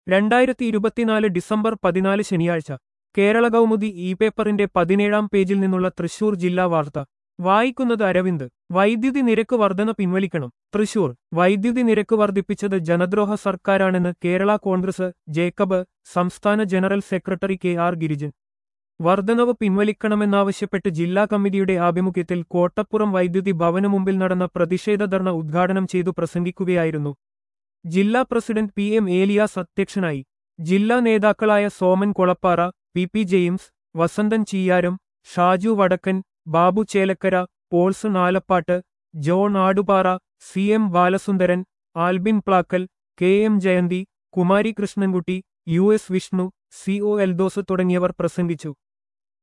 രണ്ടായിരത്തി ഇരുപത്തിനാല് ഡിസംബർ പതിനാല് ശനിയാഴ്ച കേരള കൗമുദി ഇ പേപ്പറിന്റെ പതിനേഴാം പേജിൽ നിന്നുള്ള തൃശൂർ ജില്ലാ വാർത്ത വായിക്കുന്നത് അരവിന്ദ് വൈദ്യുതി നിരക്ക് വർധന പിൻവലിക്കണം തൃശൂർ വൈദ്യുതി നിരക്ക് വർദ്ധിപ്പിച്ചത് ജനദ്രോഹ സർക്കാരാണെന്ന് കേരള കോൺഗ്രസ് ജേക്കബ് സംസ്ഥാന general secretary K R Girijan വർധനവ് പിൻവലിക്കണമെന്നാവശ്യപ്പെട്ട് ജില്ലാ കമ്മിറ്റിയുടെ ആഭിമുഖ്യത്തിൽ കോട്ടപ്പുറം വൈദ്യുതി ഭവനു മുമ്പിൽ നടന്ന പ്രതിഷേധ ധർണ ഉദ്ഘാടനം ചെയ്തു പ്രസംഗിക്കുകയായിരുന്നു ജില്ലാ പ്രസിഡന്റ് പി എം ഏലിയാസ് അധ്യക്ഷനായി ജില്ലാ നേതാക്കളായ Soman Kolappara P P James Vasanthan Cheeyaram Shaju Vadakkan Babu Chelakkara Paulson Alappat John Adupara C M Balasundaran Albin Plackal K M Jayanthi Kumari Krishnankutty U S Vishnu C O Eldhose തുടങ്ങിയവർ പ്രസംഗിച്ചു